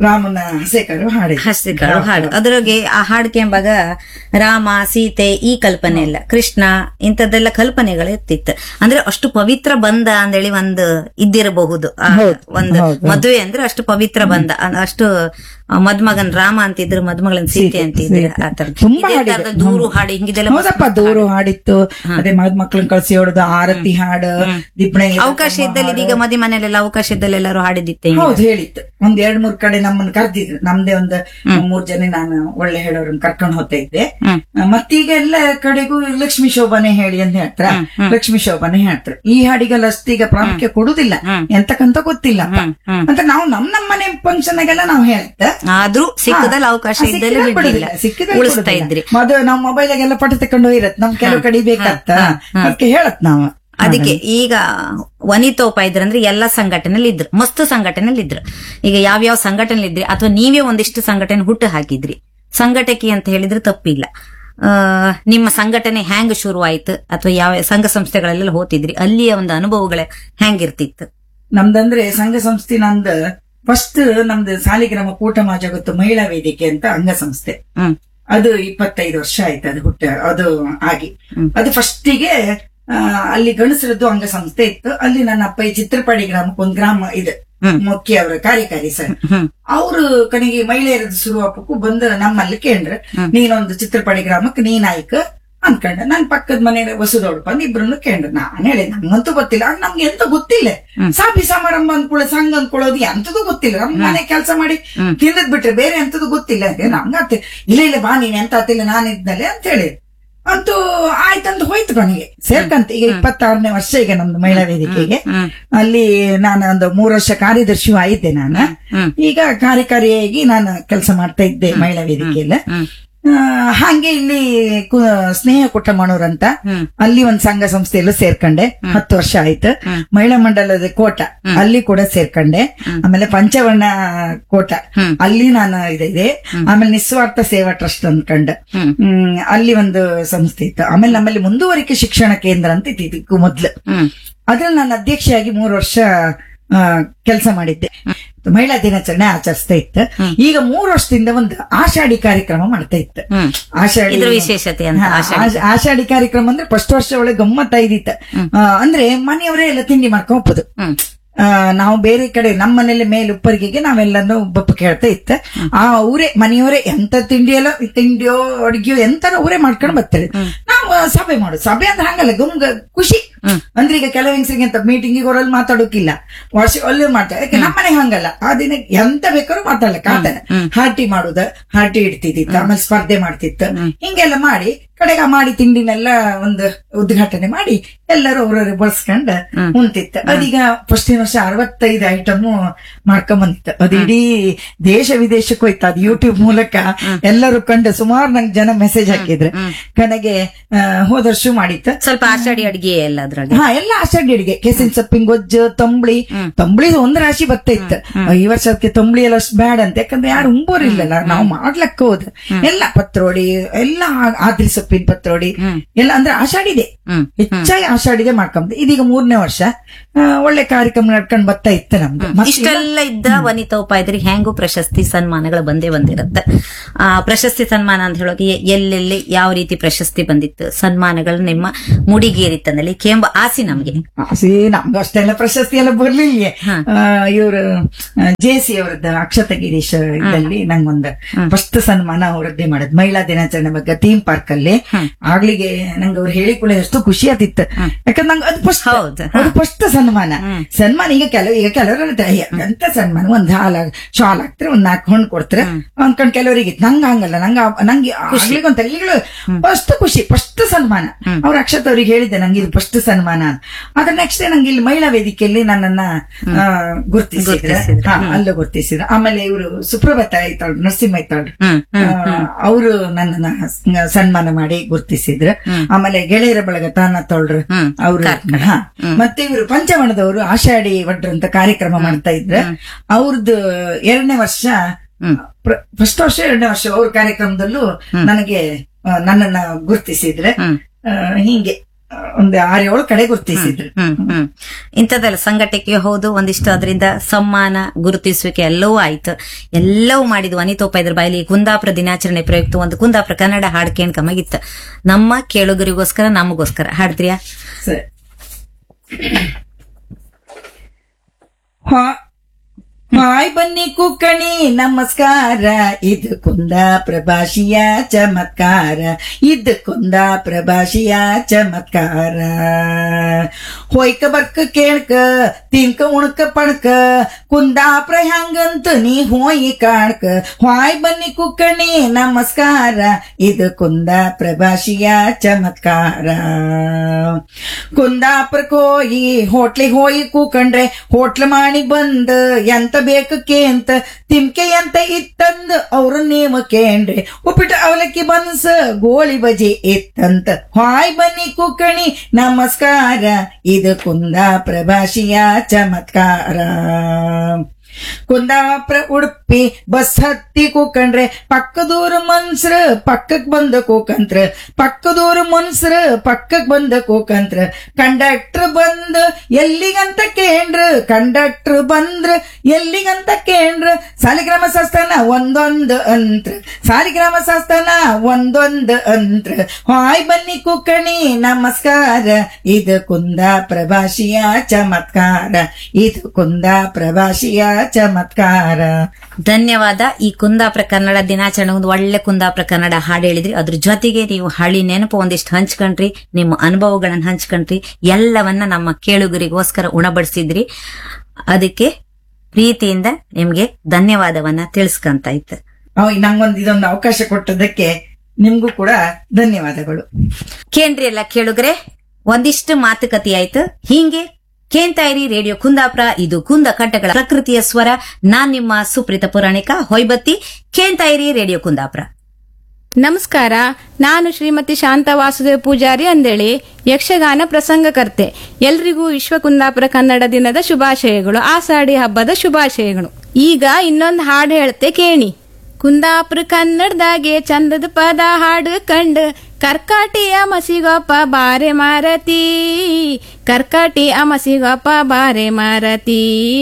ರಾಮನ ಹಸೆಕಾರು ಹಾಡಿದ್ರು ಹಸ್ತಿಕಾಳು ಹಾಡು ಅದ್ರೊಳಗೆ ಆ ಹಾಡು ಕೆಂಬಾಗ ರಾಮ ಸೀತೆ ಈ ಕಲ್ಪನೆ ಇಲ್ಲ ಕೃಷ್ಣ ಇಂಥದ್ದೆಲ್ಲ ಕಲ್ಪನೆಗಳು ಇರ್ತಿತ್ತು ಅಂದ್ರೆ ಅಷ್ಟು ಪವಿತ್ರ ಬಂಧ ಅಂದೇಳಿ ಒಂದು ಇದ್ದಿರಬಹುದು ಆ ಒಂದು ಮದುವೆ ಅಂದ್ರೆ ಅಷ್ಟು ಪವಿತ್ರ ಬಂಧ ಅ- ಅಷ್ಟು ಆ, ಮದ್ಮಗನ್ ರಾಮ ಅಂತಿದ್ರು ಮದ್ಮಗಳನ್ ಸೀತೆ ಅಂತಿದ್ರು ಆ ತರ ತುಂಬಾ ಇದೇ ಹಾಡಿದೆ. ತರದ ದೂರು ಹಾಡು ಹಿಂಗಿದೆಲ್ಲ ಹೌದಪ್ಪ ದೂರು ಹಾಡಿತ್ತು ಅದೇ ಮದ್ ಮಕ್ಳನ್ನ ಕಳ್ಸಿ ಹೊಡೆದು ಆರತಿ ಹಾಡು ದಿಪ್ಪಣೆ ಅವಕಾಶ ಇದ್ದಲ್ಲಿ ಇದೀಗ ಮದಿ ಮನೇಲೆಲ್ಲ ಅವಕಾಶ ಇದ್ದಲ್ಲಿ ಎಲ್ಲರೂ ಹಾಡಿದಿತ್ತೆ ಹಿಂಗೆ. ಹೌದು ಹೇಳಿತ್ತು ಒಂದ್ ಎರಡ್ ಮೂರ್ ಕಡೆ ನಮ್ಮನ್ನ ಕರ್ದಿದ್ರು ನಮ್ದೇ ಒಂದು ಮೂರ್ ಜನ ನಾನು ಒಳ್ಳೆ ಹೇಳೋರನ್ನ ಕರ್ಕೊಂಡು ಹೋಗ್ತಾ ಇದ್ದೆ ಹ್ಮ್. ಮತ್ತೀಗ ಎಲ್ಲ ಕಡೆಗೂ ಲಕ್ಷ್ಮೀ ಶೋಭಾನೆ ಹೇಳಿ ಅಂತ ಹೇಳ್ತಾರ ಲಕ್ಷ್ಮೀ ಶೋಭಾನೆ ಹೇಳ್ತಾರೆ ಈ ಹಾಡಿಗೆಲ್ಲ ಅಷ್ಟೀಗ ಪ್ರಾಮುಖ್ಯ ಕೊಡುದಿಲ್ಲ ಎಂತಕ್ಕಂತ ಗೊತ್ತಿಲ್ಲ ಅಂತ ನಾವು ನಮ್ ನಮ್ ಮನೆ ಫಂಕ್ಷನ್ ಆಗೆಲ್ಲ ನಾವು ಹೇಳ್ತೆ ಆದ್ರೂ ಸಿಕ್ಕದಲ್ಲಿ ಅವಕಾಶ ಇದ್ದಲ್ಲಿ ಬಿಡ್ಲಿಲ್ಲ ಉಳಿಸ್ತಾ ಇದ್ರಿ ಮದುವೆ ನಾವ್ ಮೊಬೈಲಾಗೆಲ್ಲ ಪಟ ತಕೊಂಡು ಇರತ್ ನಮ್ ಕೆಲವು ಕಡೆ ಬೇಕತ್ತ ಅದಕ್ಕೆ ಹೇಳತ್ ನಾವು ಅದಕ್ಕೆ ಈಗ ವನಿತೋಪ ಇದ್ರಂದ್ರೆ ಎಲ್ಲಾ ಸಂಘಟನೆಯಲ್ಲಿ ಇದ್ರು ಮಸ್ತ್ ಸಂಘಟನೆಯಲ್ಲಿ ಇದ್ರು ಈಗ ಯಾವ್ಯಾವ ಸಂಘಟನೆ ಇದ್ರಿ ಅಥವಾ ನೀವೇ ಒಂದಿಷ್ಟು ಸಂಘಟನೆ ಹುಟ್ಟು ಹಾಕಿದ್ರಿ ಸಂಘಟಕಿ ಅಂತ ಹೇಳಿದ್ರೆ ತಪ್ಪಿಲ್ಲ ಆ, ನಿಮ್ಮ ಸಂಘಟನೆ ಹ್ಯಾಂಗ್ ಶುರುವಾಯ್ತು ಅಥವಾ ಯಾವ ಸಂಘ ಸಂಸ್ಥೆಗಳೆಲ್ಲ ಹೋತಿದ್ರಿ ಅಲ್ಲಿಯ ಒಂದು ಅನುಭವಗಳ ಹೆಂಗಿರ್ತಿತ್ತು ನಮ್ದಂದ್ರೆ ಸಂಘ ಸಂಸ್ಥೆ ನಂದು ಫಸ್ಟ್ ನಮ್ದು ಸಾಲಿಗ್ರಾಮ ಕೂಟಮ ಜಗತ್ತು ಮಹಿಳಾ ವೇದಿಕೆ ಅಂತ ಅಂಗಸಂಸ್ಥೆ ಹ್ಮ್ ಅದು ಇಪ್ಪತ್ತೈದು ವರ್ಷ ಆಯ್ತು ಅದು ಹುಟ್ಟ ಅದು ಆಗಿ ಅದು ಫಸ್ಟಿಗೆ ಅಲ್ಲಿ ಗಣಸರದ್ದು ಅಂಗಸಂಸ್ಥೆ ಇತ್ತು ಅಲ್ಲಿ ನನ್ನ ಅಪ್ಪ ಈ ಚಿತ್ರಪಾಡಿ ಗ್ರಾಮಕ್ಕೆ ಒಂದು ಗ್ರಾಮ ಇದೆ ಹ್ಮ್. ಮುಖ್ಯ ಅವರ ಕಾರ್ಯಕಾರಿ ಸರ್ ಹ್ಮ್ ಅವರು ಕಣಿಗೆ ಮಹಿಳೆಯರದ್ದು ಶುರುವಾಪಕ್ಕೂ ಬಂದು ನಮ್ಮಲ್ಲಿ ಕೇಂದ್ರ ನೀನೊಂದು ಚಿತ್ರಪಾಡಿ ಗ್ರಾಮಕ್ಕೆ ನೀನ್ ಆಯ್ಕ ಅನ್ಕೊಂಡ ನನ್ ಪಕ್ಕದ ಮನೆ ವಸುದೋಡು ಬಂದು ಇಬ್ರನ್ನು ಕೇಂದ್ರ ನಾನ್ ಹೇಳಿ ನಮ್ಗಂತೂ ಗೊತ್ತಿಲ್ಲ ಆಗ ನಮ್ಗೆ ಎಂತ ಗೊತ್ತಿಲ್ಲ ಸಾಬಿ ಸಮಾರಂಭ ಅಂದ್ಕೊಳ್ಳೋ ಸಂಘ ಅಂದ್ಕೊಳ್ಳೋದು ಎಂತದೂ ಗೊತ್ತಿಲ್ಲ ನಮ್ ಮನೆ ಕೆಲಸ ಮಾಡಿ ತಿಂದದ್ ಬಿಟ್ರೆ ಬೇರೆ ಎಂತದೂ ಗೊತ್ತಿಲ್ಲ ಅದೇ ನಮ್ಗೆ ಆತ ಇಲ್ಲ ಇಲ್ಲ ಬಾ ನೀನ್ ಎಂತ ಆತಿಲ್ಲ ನಾನು ಇದ್ನಲೆ ಅಂತ ಹೇಳಿ ಅಂತೂ ಆಯ್ತಂತ ಹೋಯ್ತು ಕೊನೆಗೆ ಸೇರ್ಕಂತ ಈಗ ಇಪ್ಪತ್ತಾರನೇ ವರ್ಷ ಈಗ ನಮ್ದು ಮಹಿಳಾ ವೇದಿಕೆಗೆ ಹ್ಮ್. ಅಲ್ಲಿ ನಾನು ಒಂದು ಮೂರು ವರ್ಷ ಕಾರ್ಯದರ್ಶಿಯೂ ಆಯಿದ್ದೆ ನಾನು ಹ್ಮ್. ಈಗ ಕಾರ್ಯಕಾರಿಯಾಗಿ ನಾನು ಕೆಲಸ ಮಾಡ್ತಾ ಇದ್ದೆ ಮಹಿಳಾ ವೇದಿಕೆಯಲ್ಲಿ ಹ್ಮ್ ಆ, ಹಾಗೆ ಇಲ್ಲಿ ಕು- ಸ್ನೇಹ ಕುಟಮಣೂರ್ ಅಂತ ಹ್ಮ್. ಅಲ್ಲಿ ಒಂದ್ ಸಂಘ ಸಂಸ್ಥೆಯಲ್ಲೂ ಸೇರ್ಕೊಂಡೆ ಹತ್ತು ವರ್ಷ ಆಯ್ತು ಮಹಿಳಾ ಮಂಡಲದ ಕೋಟ ಅಲ್ಲಿ ಕೂಡ ಸೇರ್ಕೊಂಡೆ ಆಮೇಲೆ ಪಂಚವರ್ಣ ಕೋಟ ಅಲ್ಲಿ ನಾನು ಇದೆ ಆಮೇಲೆ ನಿಸ್ವಾರ್ಥ ಸೇವಾ ಟ್ರಸ್ಟ್ ಅಂದ್ಕೊಂಡೆ ಹ್ಮ್. ಹ್ಮ್, ಅಲ್ಲಿ ಒಂದು ಸಂಸ್ಥೆ ಇತ್ತು ಆಮೇಲೆ ನಮ್ಮಲ್ಲಿ ಮುಂದುವರಿಕೆ ಶಿಕ್ಷಣ ಕೇಂದ್ರ ಅಂತ ಇತ್ತು ಇದಕ್ಕೂ ಮೊದ್ಲು ಹ್ಮ್ ಅದ್ರಲ್ಲಿ ನಾನು ಅಧ್ಯಕ್ಷೆಯಾಗಿ ಮೂರು ವರ್ಷ ಕೆಲಸ ಮಾಡಿದ್ದೆ ಮಹಿಳಾ ದಿನಾಚರಣೆ ಆಚರಿಸ್ತಾ ಇತ್ತು ಈಗ ಮೂರು ವರ್ಷದಿಂದ ಒಂದು ಆಷಾಢಿ ಕಾರ್ಯಕ್ರಮ ಮಾಡ್ತಾ ಇತ್ತು ಹ್ಮ್ ಆಷಾಢಿ ಇದ್ರ ವಿಶೇಷತೆ ಅಂತ ಹಾ, ಆಷಾಢಿ. ಆಷ್- ಆಷಾಢಿ ಕಾರ್ಯಕ್ರಮ ಅಂದ್ರೆ ಫಸ್ಟ್ ವರ್ಷ ಒಳಗೆ ಗಮ್ಮತ್ತ ಇದಿತ್ತು ಆ, ಅಂದ್ರೆ ಮನೆಯವರೇ ಎಲ್ಲ ತಿಂಡಿ ಮಾಡ್ಕೊಂಡ್ ಹೋಗ್ಬೋದು ಹ್ಮ್ ಆ, ನಾವು ಬೇರೆ ಕಡೆ ನಮ್ಮ ಮನೇಲಿ ಮೇಲೆ ಉಪ್ಪರಿಗೆಗೆ ನಾವೆಲ್ಲನೂ ಬಪ್ಪ ಕೇಳ್ತಾ ಇತ್ತ ಆ ಊರೇ ಮನೆಯವರೇ ಎಂತ ತಿಂಡಿ ಎಲ್ಲ ತಿಂಡಿಯೋ ಅಡ್ಗೆಯೋ ಎಂತಾರ ಊರೇ ಮಾಡ್ಕೊಂಡು ಬರ್ತಾರೆ ನಾವು ಆ, ಸಭೆ ಮಾಡೋದು ಸಭೆ ಅಂದ್ರೆ ಹಂಗಲ್ಲ ಗುಮ್ಗ ಖುಷಿ ಅಂದ್ರೆ ಈಗ ಕೆಲವು ಹೆಂಗಸರಿಗೆ ಅಂತ ಮೀಟಿಂಗಿಗೆ ಅವರಲ್ಲಿ ಮಾತಾಡೋಕಿಲ್ಲ ವರ್ಷ ಅಲ್ಲಿ ಮಾಡ್ತಾರೆ ಯಾಕೆ ನಮ್ಮನೆ ಹಂಗಲ್ಲ ಆ ದಿನ ಎಂತ ಬೇಕಾದ್ರೂ ಮಾತಾಡ್ಲಿಕ್ಕೆ ಆತನ ಹಾರ್ಟಿ ಮಾಡುದ ಹಾರ್ಟಿ ಇಡ್ತಿದ್ದಿತ್ತು ಆಮೇಲೆ ಸ್ಪರ್ಧೆ ಮಾಡ್ತಿತ್ತು ಹಿಂಗೆಲ್ಲ ಮಾಡಿ ಕಡೆಗ ಮಾಡಿ ತಿಂಡಿನೆಲ್ಲ ಒಂದು ಉದ್ಘಾಟನೆ ಮಾಡಿ ಎಲ್ಲರೂ ಅವ್ರವ್ರ ಬಳಸ್ಕೊಂಡ್ ಉಂತಿತ್ತು ಅದೀಗ ಫಸ್ಟಿನ ವರ್ಷ ಅರವತ್ತೈದು ಐಟಮ್ ಮಾಡ್ಕೊಂಡ್ ಬಂದಿತ್ತು ಅದು ಇಡೀ ದೇಶ ವಿದೇಶಕ್ಕೂ ಹೋಯ್ತು ಅದು ಯೂಟ್ಯೂಬ್ ಮೂಲಕ ಎಲ್ಲರೂ ಕಂಡು ಸುಮಾರು ನಂಗೆ ಜನ ಮೆಸೇಜ್ ಹಾಕಿದ್ರು ಕಡೆಗೆ ಆ, ಹೋದ ವರ್ಷ ಮಾಡಿತ್ತು ಸ್ವಲ್ಪ ಆಷಾಢಿ ಅಡ್ಗೆ ಎಲ್ಲ ಅದ್ರಾಗೆ ಹಾ ಎಲ್ಲ ಆಷಾಢಿ ಅಡಿಗೆ ಕೆಸಿನ ಸೊಪ್ಪಿನ ಗೊಜ್ಜು ತಂಬಳಿ ತಂಬಳಿ ಒಂದ್ ರಾಶಿ ಬರ್ತಾ ಇತ್ತು ಈ ವರ್ಷ ಅದಕ್ಕೆ ತಂಬಳಿ ಎಲ್ಲ ಅಷ್ಟು ಬ್ಯಾಡ್ ಅಂತ ಯಾಕಂದ್ರೆ ಯಾರು ಉಂಬೋರಿಲ್ಲಲ್ಲ ನಾವು ಮಾಡ್ಲಕ್ಕ ಹೋದ್ ಎಲ್ಲ ಪತ್ರೋಡಿ ಎಲ್ಲ ಆ- ಆದ್ರಿ ಸೊಪ್ಪಿನ ಪತ್ರೋಡಿ ಎಲ್ಲ ಅಂದ್ರೆ ಆಷಾಢಿದೆ ಹ್ಮ್ ಹೆಚ್ಚಾಗಿ ಆಷಾಢಿದೆ ಮಾಡ್ಕೊಂಡ್ ಇದೀಗ ಮೂರನೇ ವರ್ಷ ಆ, ಒಳ್ಳೆ ಕಾರ್ಯಕ್ರಮ ನಡ್ಕೊಂಡ್ ಬರ್ತಾ ಇತ್ತು ನಮ್ದು ಮತ್ತೆ ಇಷ್ಟೆಲ್ಲ ಇದ್ದ ವನಿತೋಪಾಯದ್ರಿ ಹೆಂಗು ಪ್ರಶಸ್ತಿ ಸನ್ಮಾನಗಳು ಬಂದೇ ಬಂದಿರುತ್ತೆ ಆ ಪ್ರಶಸ್ತಿ ಸನ್ಮಾನ ಅಂತ ಹೇಳೋಕೆ ಎಲ್ಲೆಲ್ಲಿ ಯಾವ ರೀತಿ ಪ್ರಶಸ್ತಿ ಬಂದಿತ್ತು ಸನ್ಮಾನಗಳು ನಿಮ್ಮ ಮುಡಿಗೇರಿತ್ತಂದಲ್ಲಿ ಕೆಂಬ ಆಸಿ ನಮ್ಗೆ ಆಸಿ ನಮ್ಗೆ ಅಷ್ಟೆಲ್ಲ ಪ್ರಶಸ್ತಿ ಎಲ್ಲ ಬರ್ಲಿಲ್ಲ ಇವರು ಜೆ ಸಿ ಅವರದ್ದು ಅಕ್ಷತ ಗಿರೀಶ್ ಇದ್ದಲ್ಲಿ ನಂಗೊಂದು ಫಸ್ಟ್ ಸನ್ಮಾನ ಅವರದ್ದೇ ಮಾಡೋದು ಮಹಿಳಾ ದಿನಾಚರಣೆ ಬಗ್ಗೆ ಥೀಮ್ ಪಾರ್ಕ್ ಅಲ್ಲಿ ಆಗ್ಲಿಗೆ ನಂಗೆ ಅವ್ರು ಹೇಳಿಕೊಳ್ಳಿ ಎಷ್ಟು ಖುಷಿ ಆತಿತ್ತು ಯಾಕಂದ್ರೆ ನಂಗೆ ಅದು ಫಸ್ಟ್ ಹೌದು. ಅದು ಫಸ್ಟ್ ಸನ್ಮಾನ ಸನ್ಮಾನ ಈಗ ಕೆಲವು ಈಗ ಕೆಲವರು ಅಂತ ಸನ್ಮಾನ ಒಂದ್ ಹಾಲ ಶಾಲ್ ಹಾಕ್ತಾರೆ ಒಂದ್ ನಾಲ್ಕು ಹಣ್ಣು ಕೊಡ್ತಾರೆ ಅನ್ಕೊಂಡ್ ಕೆಲವರಿಗೆ ನಂಗ ಹಂಗಲ್ಲ ನಂಗ ನಂಗೆ ಆಗ್ಲಿಗೆ ಒಂದ್ ಈಗಲೂ ಫಸ್ಟ್ ಖುಷಿ ಫಸ್ಟ್ ಸನ್ಮಾನ ಅವ್ರ ಅಕ್ಷತ್ ಅವ್ರಿಗೆ ಹೇಳಿದ್ದೆ ನಂಗೆ ಇದು ಫಸ್ಟ್ ಸನ್ಮಾನ ಅಂತ ಅದ್ರ ನೆಕ್ಸ್ಟ್ ನಂಗೆ ಇಲ್ಲಿ ಮಹಿಳಾ ವೇದಿಕೆಯಲ್ಲಿ ನನ್ನನ್ನ ಆ, ಗುರ್ತಿಸಿದ್ರು ಹಾ, ಅಲ್ಲೂ ಗುರ್ತಿಸಿದ್ರು ಆಮೇಲೆ ಇವರು ಸುಪ್ರಭಾತ ಐತಾಳ್ ನರಸಿಂಹ ಐತಾಳ್ ಹ್ಮ್ ಅವರು ನನ್ನನ್ನ ಸ- ಸನ್ಮಾನ ಮಾಡಿ ಗುರ್ತಿಸಿದ್ರು ಆಮೇಲೆ ಗೆಳೆಯರ ಬಳಗ ತಾನ ತೊಳ್ರು ಹ್ಮ್. ಅವರು ಹಾ ಮತ್ತೆ ಇವರು ಪಂಚವಣದವರು ಆಷಾಢಿ ಭಟ್ರು ಅಂತ ಕಾರ್ಯಕ್ರಮ ಮಾಡ್ತಾ ಇದ್ರು ಅವ್ರದ್ದು ಎರಡನೇ ವರ್ಷ ಫಸ್ಟ್ ವರ್ಷ ಎರಡನೇ ವರ್ಷ ಅವ್ರ ಕಾರ್ಯಕ್ರಮದಲ್ಲೂ ನನಗೆ ಆ, ನನ್ನನ್ನ ಗುರ್ತಿಸಿದ್ರೆ ಹ್ಮ್. ಆ, ಹಿಂಗೆ ಒಂದು ಆರೇಳು ಕಡೆ ಗುರುತಿಸಿದ್ರು ಹ್ಮ್ ಹ್ಮ್ ಇಂಥದ್ದೆಲ್ಲ ಸಂಘಟಕ್ಕೆ ಹೌದು ಒಂದಿಷ್ಟು ಅದರಿಂದ ಸಮ್ಮಾನ ಗುರುತಿಸುವಿಕೆ ಎಲ್ಲವೂ ಆಯ್ತು ಎಲ್ಲವೂ ಮಾಡಿದ್ವು ಅನಿತೋಪ ಇದ್ರ ಬಾಯಲ್ಲಿ ಈ ಕುಂದಾಪುರ ದಿನಾಚರಣೆ ಪ್ರಯುಕ್ತ ಒಂದು ಕುಂದಾಪುರ ಕನ್ನಡ ಹಾಡು ಕೇಳ್ಕಮಾಗಿತ್ತು ನಮ್ಮ ಕೇಳುಗರಿಗೋಸ್ಕರ ನಮಗೋಸ್ಕರ ಹಾಡ್ದ್ರಿಯಾ ಸರಿ ಹಾ- ಹಾಯ್ ಬನ್ನಿ ಕುಕ್ಕಣಿ ನಮಸ್ಕಾರ ಇದು ಕುಂದಾಪುರ ಭಾಷೆಯ ಚಮತ್ಕಾರ ಇದು ಕುಂದಾಪುರ ಭಾಷೆಯ ಚಮತ್ಕಾರ ಹೊಯ್ಕ ಬರ್ಕ ಕೇಳ್ಕ ತಿನ್ಕ ಉಣ್ಕ ಪಣ್ಕ ಕುಂದಾಪುರ ಹ್ಯಾಂಗಂತ ನೀ ಹೋಯಿ ಕಾಣ್ಕ ಹಾಯ್ ಬನ್ನಿ ಕುಕ್ಕಣಿ ನಮಸ್ಕಾರ ಇದು ಕುಂದಾಪುರ ಭಾಷೆಯ ಚಮತ್ಕಾರ ಕುಂದಾಪುರಕ್ಕೆ ಹೋಗಿ ಹೋಟ್ಲಿಗೆ ಹೋಗಿ ಕೂಕಂಡ್ರೆ ಹೋಟ್ಲ ಮಾಡಿ ಬಂದ್ ಎಂತ ಬೇಕಕ್ಕೆ ಅಂತ ತಿಮ್ಕೆ ಎಂತ ಇತ್ತಂದ್ ಅವ್ರ ನೇಮ ಕೇಂಡ್ರೆ ಉಪ್ಪಿಟ್ಟು ಅವಲಕ್ಕಿ ಬನ್ಸ ಗೋಳಿ ಬಜಿ ಇತ್ತಂತ ಹಾಯ್ ಬನ್ನಿ ಕುಕ್ಕಣಿ ನಮಸ್ಕಾರ ಇದು ಕುಂದಾಪುರ ಭಾಷೆಯ ಚಮತ್ಕಾರ ಕುಂದಾಪುರ ಉಡುಪಿ ಬಸ್ ಹತ್ತಿ ಕೂಕಂಡ್ರೆ ಪಕ್ಕದೂರ ಮನ್ಸ್ರ ಪಕ್ಕಕ್ ಬಂದ ಕೂಕಂತ್ರ ಪಕ್ಕದೂರ ಮನ್ಸ್ರ ಪಕ್ಕಕ್ ಬಂದ ಕೂಕಂತ್ರ ಕಂಡಕ್ಟರ್ ಬಂದ್ ಎಲ್ಲಿಗಂತ ಕೇಂದ್ರ ಕಂಡಕ್ಟರ್ ಬಂದ್ರ ಎಲ್ಲಿಗಂತ ಕೇಂದ್ರ ಸಾಲಿಗ್ರಾಮ ಶಾಸ್ತ್ರನ ಒಂದೊಂದು ಅಂತ್ರ ಸಾಲಿಗ್ರಾಮ ಶಾಸ್ತ್ರನ ಒಂದೊಂದು ಅಂತ್ರ ಹಾಯ್ ಬನ್ನಿ ಕುಕ್ಕಣಿ ನಮಸ್ಕಾರ ಇದು ಕುಂದಾಪುರ ಭಾಷೆಯ ಚಮತ್ಕಾರ ಇದು ಕುಂದಾಪುರ ಭಾಷೆಯ ಚಮತ್ಕಾರ ಧನ್ಯವಾದ ಈ ಕುಂದಾಪುರ ಕನ್ನಡ ದಿನಾಚರಣೆ ಒಂದು ಒಳ್ಳೆ ಕುಂದಾಪುರ ಕನ್ನಡ ಹಾಡು ಹೇಳಿದ್ರಿ ಅದ್ರ ಜೊತೆಗೆ ನೀವು ಹಳಿ ನೆನಪು ಒಂದಿಷ್ಟು ಹಂಚ್ಕೊಂಡ್ರಿ ನಿಮ್ಮ ಅನುಭವಗಳನ್ನ ಹಂಚ್ಕೊಂಡ್ರಿ ಎಲ್ಲವನ್ನ ನಮ್ಮ ಕೇಳುಗರಿಗೋಸ್ಕರ ಉಣಬಡಿಸಿದ್ರಿ ಅದಕ್ಕೆ ಪ್ರೀತಿಯಿಂದ ನಿಮ್ಗೆ ಧನ್ಯವಾದವನ್ನ ತಿಳಿಸ್ಕೊಂತ ಇತ್ತು ಅವ್ ನಂಗೊಂದು ಇದೊಂದು ಅವಕಾಶ ಕೊಟ್ಟದಕ್ಕೆ ನಿಮ್ಗೂ ಕೂಡ ಧನ್ಯವಾದಗಳು ಕೇಂದ್ರಿ ಎಲ್ಲ ಕೇಳುಗ್ರೆ ಒಂದಿಷ್ಟು ಮಾತುಕತೆ ಆಯ್ತು ಹೀಗೆ ಕೇಂತಾ ಇರಿ ರೇಡಿಯೋ ಕುಂದಾಪುರ ಇದು ಕುಂದ ಕಂಠಗಳ ಪ್ರಕೃತಿಯ ಸ್ವರ ನಾನ್ ನಿಮ್ಮ ಸುಪ್ರೀತ ಪುರಾಣಿಕ ಹೊಯ್ಬತ್ತಿ ಕೇಂತಾ ಇರಿ ರೇಡಿಯೋ ಕುಂದಾಪುರ ನಮಸ್ಕಾರ ನಾನು ಶ್ರೀಮತಿ ಶಾಂತ ವಾಸುದೇವ ಪೂಜಾರಿ ಅಂದೇಳಿ ಯಕ್ಷಗಾನ ಪ್ರಸಂಗಕರ್ತೆ ಎಲ್ರಿಗೂ ವಿಶ್ವ ಕುಂದಾಪುರ ಕನ್ನಡ ದಿನದ ಶುಭಾಶಯಗಳು ಆಷಾಢಿ ಹಬ್ಬದ ಶುಭಾಶಯಗಳು ಈಗ ಇನ್ನೊಂದು ಹಾಡು ಹೇಳ್ತೆ ಕೇಣಿ ಕುಂದಾಪುರ ಕನ್ನಡದಾಗೆ ಚಂದದ ಪದ ಹಾಡು ಕಂಡು ಕರ್ಕಾಟಿಯ ಮಸಿಗೊಪ್ಪ ಬಾರೆ ಮಾರತಿ ಕರ್ಕಾಟಿಯ ಮಸಿಗೊಪ್ಪ ಬಾರೆ ಮಾರತಿ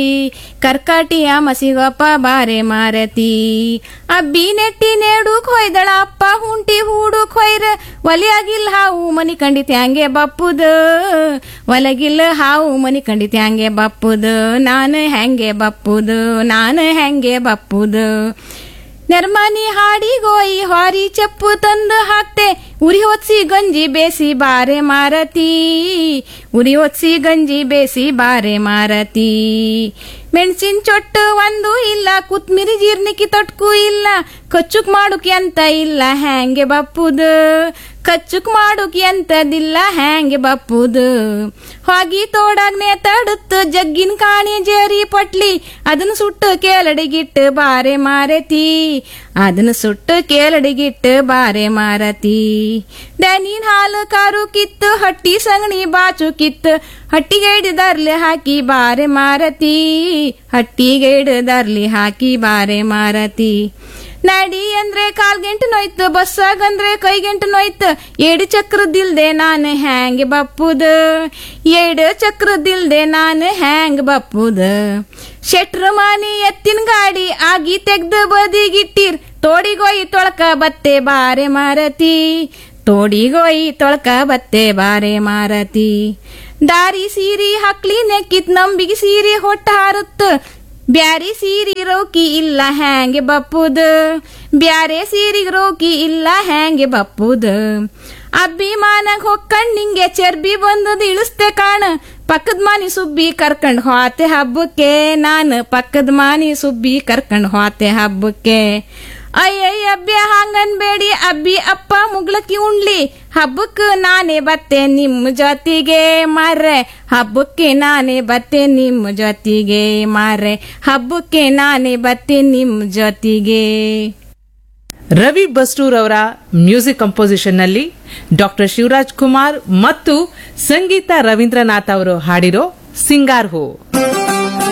ಕರ್ಕಾಟಿಯ ಮಸಿಗೊಪ್ಪ ಬಾರೆ ಮಾರತಿ ಅಬ್ಬಿ ನೆಟ್ಟಿ ನೇಡುಕ್ ಹೊಯ್ದಳ ಅಪ್ಪ ಹುಂಟಿ ಹೂಡುಕ್ ಹೊಯ್ರ ಒಲಿಯಾಗಿಲ್ ಹಾವು ಮನಿ ಕಂಡಿತ್ ಹ್ಯಾಂಗೆ ಬಪ್ಪುದ ಒಲಗಿಲ್ಲ ಹಾವು ಮನಿ ಕಂಡಿತ್ ಹ್ಯಾಂಗೆ ಬಪ್ಪುದ ನಾನು ಹೆಂಗೆ ಬಪ್ಪುದು ನಾನು ಹೆಂಗೆ ಬಪ್ಪುದು ನೆರ್ಮನಿ ಹಾಡಿಗೋಯಿ ಹಾರಿ ಚಪ್ಪು ತಂದು ಹಾಕ್ತೆ ಉರಿ ಹೊತ್ಸಿ ಗಂಜಿ ಬೇಸಿ ಬಾರೆ ಮಾರತಿ ಉರಿ ಹೊತ್ಸಿ ಗಂಜಿ ಬೇಸಿ ಬಾರೆ ಮಾರತಿ ಮೆಣಸಿನ ಚೊಟ್ಟು ಒಂದು ಇಲ್ಲ ಕುತ್ಮಿರಿ ಜೀರ್ಣಿಕಿ ತೊಟ್ಕು ಇಲ್ಲ ಕಚ್ಚುಕ್ ಮಾಡುಕ್ ಎಂತ ಇಲ್ಲ ಹ್ಯಾಂಗೆ ಬಪ್ಪುದು ಕಚ್ಚುಕ್ ಮಾಡುಕ್ ಎಂತದಿಲ್ಲ ಹ್ಯಾಂಗೆ ಬಪ್ಪುದು ಹೋಗಿ ತೋಡಾಗ್ನೆ ತಡುತ್ತು ಜಗ್ಗಿನ ಕಾಣಿ ಜೇರಿ ಪಟ್ಲಿ ಅದನ್ನ ಸುಟ್ಟು ಕೇಳಡಿಗಿಟ್ಟು ಬಾರೆ ಮಾರತಿ ಅದನ್ನ ಸುಟ್ಟು ಕೇಳಡಿಗಿಟ್ಟು ಬಾರೆ ಮಾರತಿ ದನಿನ್ ಹಾಲು ಕಾರು ಕಿತ್ತು ಹಟ್ಟಿ ಸಂಗಣಿ ಬಾಚು ಕಿತ್ತು ಹಟ್ಟಿಗೆ ಹಿಡಿದರ್ಲಿ ಹಾಕಿ ಬಾರೆ ಮಾರತಿ ಹಟ್ಟಿಗೆ ಹಿಡಿದರ್ಲಿ ಹಾಕಿ ಬಾರೆ ಮಾರತಿ ನಡಿ ಅಂದ್ರೆ ಕಾಲ್ ಗಂಟೆ ನೋಯ್ತು ಬಸ್ಸಾಗಂದ್ರೆ ಕೈ ಗಂಟೆ ನೋಯ್ತು ಏಡು ಚಕ್ರದಿಲ್ದೆ ನಾನು ಹ್ಯಾಂಗ್ ಬಪ್ಪುದ ಏಡು ಚಕ್ರದಿಲ್ದೆ ನಾನು ಹ್ಯಾಂಗ್ ಬಪ್ಪುದ ಶೆಟ್ರ ಮಾನಿ ಎತ್ತಿನ ಗಾಡಿ ಆಗಿ ತೆಗ್ದು ಬದಿಗಿಟ್ಟಿರ್ ತೋಡಿಗೋಯಿ ತೊಳಕ ಬತ್ತೆ ಬಾರೆ ಮಾರತಿ ತೋಡಿಗೋಯಿ ತೊಳಕ ಬತ್ತೆ ಬಾರೆ ಮಾರತಿ ದಾರಿ ಸೀರಿ ಹಾಕ್ಲಿ ನೆಕ್ಕಿತ್ ನಂಬಿಗೆ ಸೀರೆ ಹೊಟ್ಟ ಹಾರುತ್ತ ಬ್ಯಾರಿ ಸೀರಿ ರೋಕಿ ಇಲ್ಲ ಹ್ಯಾಂಗೆ ಬಪ್ಪುದ ಬ್ಯಾರೆ ಸೀರಿಗ್ ರೋಕಿ ಇಲ್ಲ ಹ್ಯಾಂಗೆ ಬಪ್ಪುದ ಅಭಿಮಾನಗ್ ಹೊಕ್ಕಂಡ್ ನಿಂಗೆ ಚರ್ಬಿ ಬಂದದ ಇಳಿಸ್ತೆ ಕಾಣ ಪಕ್ಕದ ಮಾನಿ ಸುಬ್ಬಿ ಕರ್ಕಂಡ್ ಹೋತೆ ಹಬ್ಬಕ್ಕೆ ನಾನು ಪಕ್ಕದ ಮಾನಿ ಸುಬ್ಬಿ ಕರ್ಕಂಡ್ ಹೋತೆ ಹಬ್ಬಕ್ಕೆ ಅಯ್ಯಯ್ಯ ಅಬ್ಬಿ ಹಂಗನ್ಬೇಡಿ ಅಬ್ಬಿ ಅಪ್ಪ ಮುಗ್ಲಕ್ಕಿ ಉಣ್ಲಿ ಹಬ್ಬಕ್ಕ ನಾನೇ ಬತ್ತೆ ನಿಮ್ಮ ಜೊತೆಗೆ ಮಾರ್ರೆ ಹಬ್ಬಕ್ಕೆ ನಾನೇ ಬತ್ತೆ ನಿಮ್ಮ ಜೊತೆಗೆ ಮಾರ್ರೆ ಹಬ್ಬಕ್ಕೆ ನಾನೇ ಬತ್ತೆ ನಿಮ್ಮ ಜೊತೆಗೆ ರವಿ ಬಸ್ಟೂರ್ ಅವರ ಮ್ಯೂಸಿಕ್ ಕಂಪೋಸಿಷನ್ ನಲ್ಲಿ ಡಾಕ್ಟರ್ ಶಿವರಾಜ್ ಕುಮಾರ್ ಮತ್ತು ಸಂಗೀತ ರವೀಂದ್ರನಾಥ್ ಅವರು ಹಾಡಿರೋ ಸಿಂಗಾರ್ ಹೋ